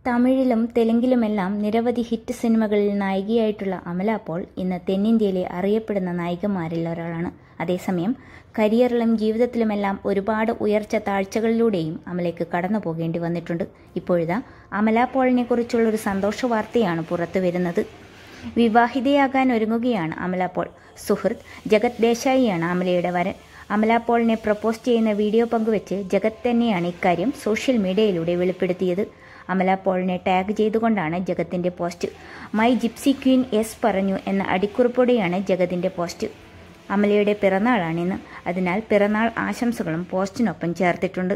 തമിഴിലും തെലുങ്കിലുമെല്ലാം നിരവധി ഹിറ്റ് സിനിമകളിൽ നായികയായിട്ടുള്ള അമല പോൾ ഇന്ന് തെന്നിന്ത്യയിലെ അറിയപ്പെടുന്ന നായികമാരിൽ ഒരാളാണ് അതേസമയം കരിയറിലും ജീവിതത്തിലുമെല്ലാം ഒരുപാട് ഉയർച്ച താഴ്ചകളിലൂടെയും അമലയ്ക്ക് കടന്നു പോകേണ്ടി വന്നിട്ടുണ്ട് ഇപ്പോഴിതാ അമല പോളിനെ കുറിച്ചുള്ളൊരു സന്തോഷ വാർത്തയാണ് പുറത്തു വരുന്നത് വിവാഹിതയാകാൻ ഒരുങ്ങുകയാണ് അമല പോൾ സുഹൃത്ത് ജഗത് ദേശായിയാണ് അമലയുടെ വരൻ അമല പോളിനെ പ്രപ്പോസ് ചെയ്യുന്ന വീഡിയോ പങ്കുവെച്ച് ജഗത് തന്നെയാണ് ഇക്കാര്യം സോഷ്യൽ മീഡിയയിലൂടെ വെളിപ്പെടുത്തിയത് അമല പോളിനെ ടാഗ് ചെയ്തുകൊണ്ടാണ് ജഗത്തിന്റെ പോസ്റ്റ് മൈ ജിപ്സി ക്വീൻ എസ് പറഞ്ഞു എന്ന അടിക്കുറിപ്പോടെയാണ് ജഗതിന്റെ പോസ്റ്റ് അമലയുടെ പിറന്നാളാണിന്ന് അതിനാൽ പിറന്നാൾ ആശംസകളും പോസ്റ്റിനൊപ്പം ചേർത്തിട്ടുണ്ട്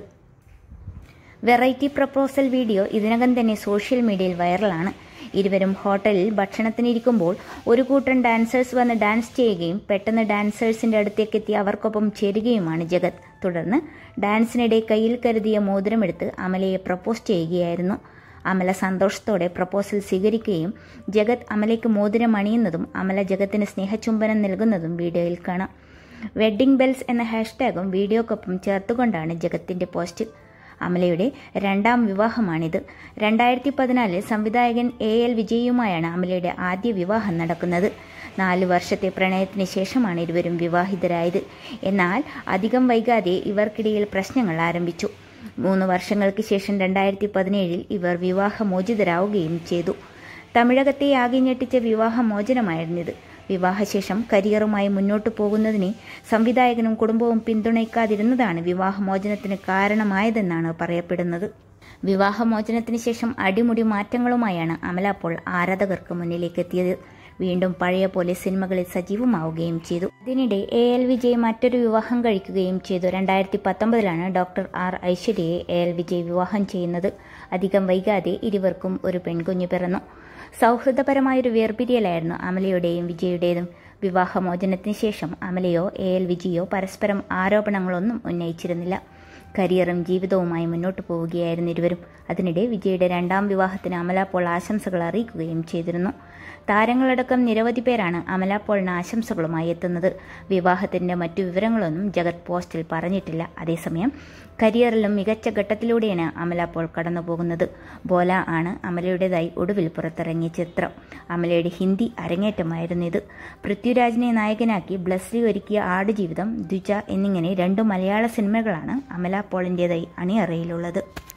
വെറൈറ്റി പ്രപ്പോസൽ വീഡിയോ ഇതിനകം തന്നെ സോഷ്യൽ മീഡിയയിൽ വൈറലാണ് ഇരുവരും ഹോട്ടലിൽ ഭക്ഷണത്തിനിരിക്കുമ്പോൾ ഒരു കൂട്ടം ഡാൻസേഴ്സ് വന്ന് ഡാൻസ് ചെയ്യുകയും പെട്ടെന്ന് ഡാൻസേഴ്സിന്റെ അടുത്തേക്ക് എത്തി അവർക്കൊപ്പം ചേരുകയുമാണ് ജഗത് തുടർന്ന് ഡാൻസിനിടെ കയ്യിൽ കരുതിയ മോതിരമെടുത്ത് അമലയെ പ്രപ്പോസ് ചെയ്യുകയായിരുന്നു അമല സന്തോഷത്തോടെ പ്രപ്പോസൽ സ്വീകരിക്കുകയും ജഗത് അമലയ്ക്ക് മോതിരം അണിയുന്നതും അമല ജഗത്തിന് സ്നേഹചുംബനം നൽകുന്നതും വീഡിയോയിൽ കാണാം വെഡ്ഡിംഗ് ബെൽസ് എന്ന ഹാഷ്ടാഗും വീഡിയോക്കൊപ്പം ചേർത്തുകൊണ്ടാണ് ജഗത്തിന്റെ പോസ്റ്റ് അമലയുടെ രണ്ടാം വിവാഹമാണിത് രണ്ടായിരത്തി പതിനാലിൽ സംവിധായകൻ എ എൽ വിജയുമായാണ് അമലയുടെ ആദ്യ വിവാഹം നടക്കുന്നത് നാല് വർഷത്തെ പ്രണയത്തിന് ശേഷമാണ് ഇരുവരും വിവാഹിതരായത് എന്നാൽ അധികം വൈകാതെ ഇവർക്കിടയിൽ പ്രശ്നങ്ങൾ ആരംഭിച്ചു മൂന്ന് വർഷങ്ങൾക്ക് ശേഷം രണ്ടായിരത്തി പതിനേഴിൽ ഇവർ വിവാഹമോചിതരാവുകയും ചെയ്തു തമിഴകത്തെ ആകെ ഞെട്ടിച്ച വിവാഹമോചനമായിരുന്നിത് വിവാഹശേഷം കരിയറുമായി മുന്നോട്ടു പോകുന്നതിനെ സംവിധായകനും കുടുംബവും പിന്തുണയ്ക്കാതിരുന്നതാണ് വിവാഹമോചനത്തിന് കാരണമായതെന്നാണ് പറയപ്പെടുന്നത് വിവാഹമോചനത്തിന് ശേഷം അടിമുടി മാറ്റങ്ങളുമായാണ് അമല പോൾ ആരാധകർക്ക് മുന്നിലേക്ക് എത്തിയത് വീണ്ടും പഴയ പോലെ സിനിമകളിൽ സജീവമാവുകയും ചെയ്തു ഇതിനിടെ എ എൽ വിജയ് മറ്റൊരു വിവാഹം കഴിക്കുകയും ചെയ്തു രണ്ടായിരത്തി പത്തൊമ്പതിലാണ് ഡോക്ടർ ആർ ഐശ്വര്യയെ എ എൽ വിജയ് വിവാഹം ചെയ്യുന്നത് അധികം വൈകാതെ ഇരുവർക്കും ഒരു പെൺകുഞ്ഞു പിറന്നു സൗഹൃദപരമായൊരു വേർപിരിയലായിരുന്നു അമലയുടെയും വിജയുടേതും വിവാഹമോചനത്തിന് ശേഷം അമലയോ എ എൽ വിജയോ പരസ്പരം ആരോപണങ്ങളൊന്നും ഉന്നയിച്ചിരുന്നില്ല കരിയറും ജീവിതവുമായി മുന്നോട്ട് പോവുകയായിരുന്നു ഇരുവരും അതിനിടെ വിജയുടെ രണ്ടാം വിവാഹത്തിന് അമല പോൾ ആശംസകൾ അറിയിക്കുകയും ചെയ്തിരുന്നു താരങ്ങളടക്കം നിരവധി പേരാണ് അമല പോളിന് ആശംസകളുമായി എത്തുന്നത് വിവാഹത്തിന്റെ മറ്റു വിവരങ്ങളൊന്നും ജഗത് പോസ്റ്റിൽ പറഞ്ഞിട്ടില്ല അതേസമയം കരിയറിലും മികച്ച ഘട്ടത്തിലൂടെയാണ് അമല പോൾ കടന്നുപോകുന്നത് ബോല ആണ് അമലയുടേതായി ഒടുവിൽ പുറത്തിറങ്ങിയ ചിത്രം അമലയുടെ ഹിന്ദി അരങ്ങേറ്റമായിരുന്നു ഇത് പൃഥ്വിരാജിനെ നായകനാക്കി ബ്ലസ്ലി ഒരുക്കിയ ആടുജീവിതം ദ്വിജ എന്നിങ്ങനെ രണ്ടു മലയാള സിനിമകളാണ് അമല പോളിൻ്റെതായി അണിയറയിലുള്ളത്